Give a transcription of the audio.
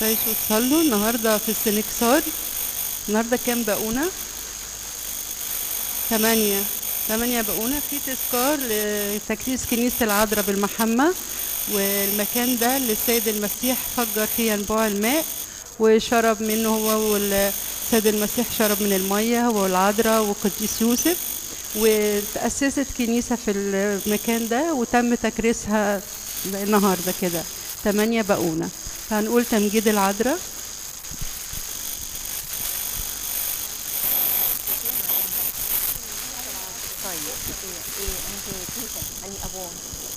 تعيشوا تصلوا النهارده في السنكسار النهارده كام بقونة؟ تمانية تمانية بقونة في تذكار لتكريس كنيسة العذراء بالمحمة والمكان ده اللي السيد المسيح فجر فيه ينبوع الماء وشرب منه هو والسيد المسيح شرب من المية هو والعذراء وقديس يوسف وتأسست كنيسة في المكان ده وتم تكريسها النهاردة كده تمانية بقونة فهنقول تمجيد العذراء طيب ايه ايه انت كيف اني ابوه